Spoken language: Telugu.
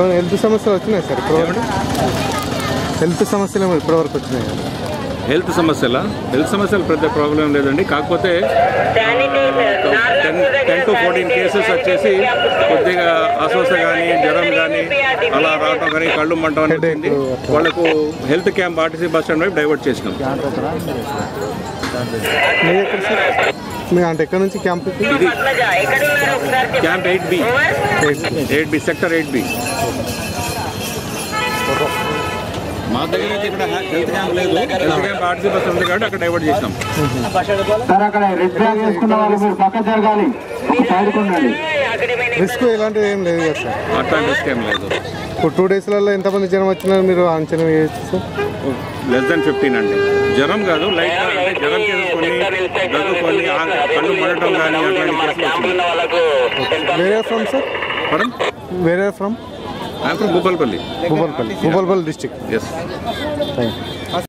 ఏమైనా హెల్త్ సమస్యలు వచ్చినాయి సార్ ఇప్పటివరకు హెల్త్ సమస్యలు ఏమో ఇప్పటివరకు వచ్చినాయి కదా హెల్త్ సమస్యల హెల్త్ సమస్యలు పెద్ద ప్రాబ్లం లేదండి కాకపోతే ten ten to fourteen cases వచ్చేసి కొద్దిగా అస్వస్థ కానీ జ్వరం కానీ అలా రావటం కానీ కళ్ళు మంటం అని వచ్చింది వాళ్ళకు health camp RTC bus stand వైపు డైవర్ట్ చేసినాం మీరు ఎక్కడ సార్ మీ అంటే ఎక్కడ నుంచి క్యాంప్కి ఇది camp eight B eight B sector eight B మా దగ్గర అయితే ఇక్కడ హెల్త్ క్యాంప్ లేదు హెల్త్ క్యాంప్ ఆర్టీసీ బస్ ఉంది కాబట్టి అక్కడ డైవర్ట్ చేసినాం సార్ అక్కడ రెడ్ బ్యాగ్ వేసుకున్న వాళ్ళు మీరు పక్క జరగాలి సైడ్కి ఉండండి రిస్క్ ఎలాంటిది ఏం లేదు కదా సార్ అట్లాంటి రిస్క్ ఏం లేదు ఇప్పుడు టూ డేస్లలో ఎంతమంది జనం వచ్చినారు మీరు అంచనా వేయచ్చు సార్ లెస్ దాన్ ఫిఫ్టీన్ అండి జ్వరం కాదు లైట్ గా అంటే జ్వరం కేసులు కొన్ని దగ్గు కొన్ని ఆ- కళ్ళు మండటం కానీ అట్లాంటి కేసులు వచ్చినాయి వేరే ఫ్రమ్ సార్ మేడం వేరే from I'm from Bhupalpalli Bhupalpalli Bhupalpalli district yes thank you